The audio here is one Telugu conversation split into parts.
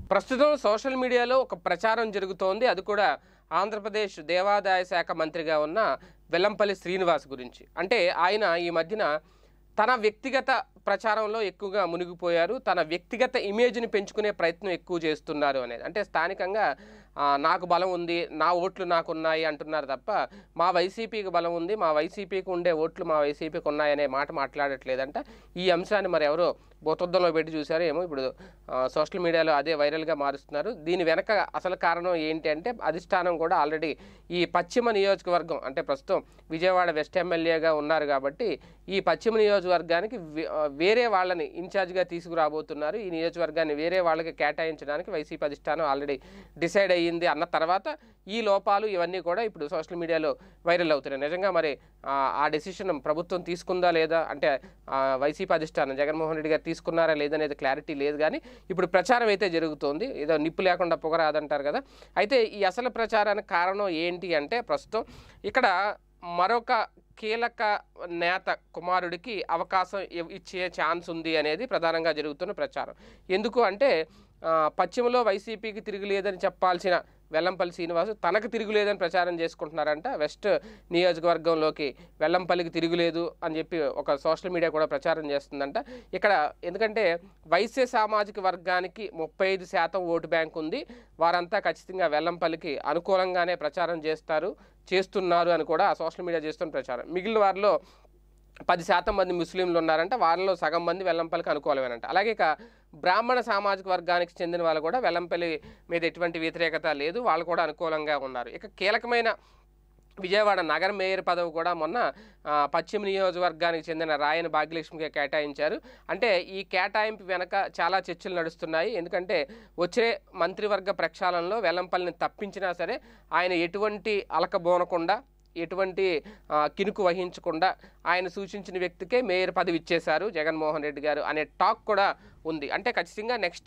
ప్రస్తుతం సోషల్ మీడియాలో ఒక ప్రచారం జరుగుతోంది అది కూడా ఆంధ్రప్రదేశ్ దేవాదాయ శాఖ మంత్రిగా ఉన్న వెల్లంపల్లి శ్రీనివాస్ గురించి అంటే ఆయన ఈ మధ్యన తన వ్యక్తిగత ప్రచారంలో ఎక్కువగా మునిగిపోయారు తన వ్యక్తిగత ఇమేజ్ని పెంచుకునే ప్రయత్నం ఎక్కువ చేస్తున్నారు అనేది అంటే స్థానికంగా ఆ, నాకు బలం ఉంది నా ఓట్లు నాకు ఉన్నాయి అంటున్నారు తప్ప మా వైసీపీకి బలం ఉంది మా వైసీపీకి ఉండే ఓట్లు మా వైసీపీకి ఉన్నాయనే మాట మాట్లాడట్లేదంట ఈ అంశాన్ని మరి ఎవరో భూతద్దంలో పెట్టి చూసారో ఏమో ఇప్పుడు ఆ, సోషల్ మీడియాలో అదే వైరల్గా మారుస్తున్నారు దీని వెనక అసలు కారణం ఏంటి అంటే అధిష్టానం కూడా ఆల్రెడీ ఈ పశ్చిమ నియోజకవర్గం అంటే ప్రస్తుతం విజయవాడ వెస్ట్ ఎమ్మెల్యేగా ఉన్నారు కాబట్టి ఈ పశ్చిమ నియోజకవర్గానికి వే- ఆ, వేరే వాళ్ళని ఇన్ఛార్జ్గా తీసుకురాబోతున్నారు ఈ నియోజకవర్గాన్ని వేరే వాళ్ళకి కేటాయించడానికి వైసీపీ అధిష్టానం ఆల్రెడీ డిసైడ్ అయ్యింది అన్న తర్వాత ఈ లోపాలు ఇవన్నీ కూడా ఇప్పుడు సోషల్ మీడియాలో వైరల్ అవుతున్నాయి నిజంగా మరి ఆ, ఆ డెసిషన్ ప్రభుత్వం తీసుకుందా లేదా అంటే ఆ, వైసీపీ అధిష్టానం జగన్మోహన్ రెడ్డి గారు తీసుకున్నారా లేదనేది క్లారిటీ లేదు కానీ ఇప్పుడు ప్రచారం అయితే జరుగుతోంది ఏదో నిప్పు లేకుండా పొగరాదంటారు కదా అయితే ఈ అసలు ప్రచారానికి కారణం ఏంటి అంటే ప్రస్తుతం ఇక్కడ మరొక కీలక నేత కుమారుడికి అవకాశం ఇవ్- ఇచ్చే ఛాన్స్ ఉంది అనేది ప్రధానంగా జరుగుతున్న ప్రచారం ఎందుకు అంటే ఆ, పశ్చిమలో వైసీపీకి తిరుగులేదని చెప్పాల్సిన వెల్లంపల్లి శ్రీనివాసు తనకు తిరుగులేదని ప్రచారం చేసుకుంటున్నారంట వెస్ట్ నియోజకవర్గంలోకి వెల్లంపల్లికి తిరుగులేదు అని చెప్పి ఒక సోషల్ మీడియా కూడా ప్రచారం చేస్తుందంట ఇక్కడ ఎందుకంటే వైశ్య సామాజిక వర్గానికి ముప్పై ఐదు శాతం ఓటు బ్యాంక్ ఉంది వారంతా ఖచ్చితంగా వెల్లంపల్లికి అనుకూలంగానే ప్రచారం చేస్తారు చేస్తున్నారు అని కూడా ఆ సోషల్ మీడియా చేస్తున్న ప్రచారం మిగిలిన వారిలో పది శాతం మంది ముస్లింలు ఉన్నారంట వారిలో సగం మంది వెల్లంపల్లికి అనుకూలమేనంట అలాగే ఇక బ్రాహ్మణ సామాజిక వర్గానికి చెందిన వాళ్ళు కూడా వెల్లంపల్లి మీద ఎటువంటి వ్యతిరేకత లేదు వాళ్ళు కూడా అనుకూలంగా ఉన్నారు ఇక కీలకమైన విజయవాడ నగర మేయర్ పదవి కూడా మొన్న ఆ, పశ్చిమ నియోజకవర్గానికి చెందిన రాయన భాగ్యలక్ష్మికి కేటాయించారు అంటే ఈ కేటాయింపు వెనక చాలా చర్చలు నడుస్తున్నాయి ఎందుకంటే వచ్చే మంత్రివర్గ ప్రక్షాళనలో వెల్లంపల్లిని తప్పించినా సరే ఆయన ఎటువంటి అలకబోనకుండా ఎటువంటి ఆ, కినుకు వహించకుండా ఆయన సూచించిన వ్యక్తికే మేయర్ పదవి ఇచ్చేశారు జగన్మోహన్ రెడ్డి గారు అనే టాక్ కూడా ఉంది అంటే ఖచ్చితంగా నెక్స్ట్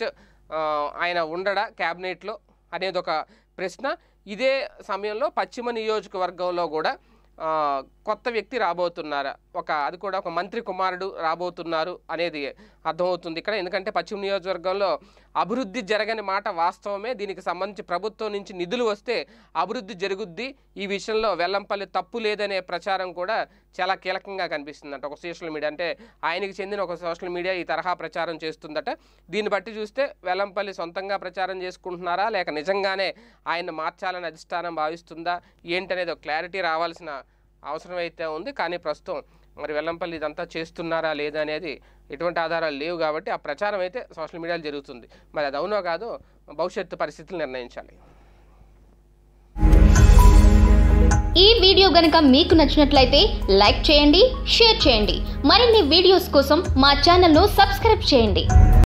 ఆయన ఉండడా క్యాబినెట్లో అనేది ఒక ప్రశ్న ఇదే సమయంలో పశ్చిమ నియోజకవర్గంలో కూడా ఆ, కొత్త వ్యక్తి రాబోతున్నారా ఒక అది కూడా ఒక మంత్రి కుమారుడు రాబోతున్నారు అనేది అర్థమవుతుంది ఇక్కడ ఎందుకంటే పశ్చిమ నియోజకవర్గంలో అభివృద్ధి జరగని మాట వాస్తవమే దీనికి సంబంధించి ప్రభుత్వం నుంచి నిధులు వస్తే అభివృద్ధి జరుగుద్ది ఈ విషయంలో వెల్లంపల్లి తప్పు లేదనే ప్రచారం కూడా చాలా కీలకంగా కనిపిస్తుందంట ఒక సోషల్ మీడియా అంటే ఆయనకి చెందిన ఒక సోషల్ మీడియా ఈ తరహా ప్రచారం చేస్తుందట దీన్ని బట్టి చూస్తే వెల్లంపల్లి సొంతంగా ప్రచారం చేసుకుంటున్నారా లేక నిజంగానే ఆయన మార్చాలని అధిష్టానం భావిస్తుందా ఏంటనేది ఒక క్లారిటీ రావాల్సిన అవసరం అయితే ఉంది కానీ ప్రస్తుతం మరి వెల్లంపల్లి ఇదంతా చేస్తున్నారా లేదా అనేది ఎటువంటి ఆధారాలు లేవు కాబట్టి ఆ ప్రచారం అయితే సోషల్ మీడియాలో జరుగుతుంది మరి అది అవునో కాదో భవిష్యత్తు పరిస్థితులు నిర్ణయించాలి ఈ వీడియో గనుక మీకు నచ్చినట్లయితే లైక్ చేయండి షేర్ చేయండి మరిన్ని వీడియోస్ కోసం మా ఛానల్ను సబ్స్క్రైబ్ చేయండి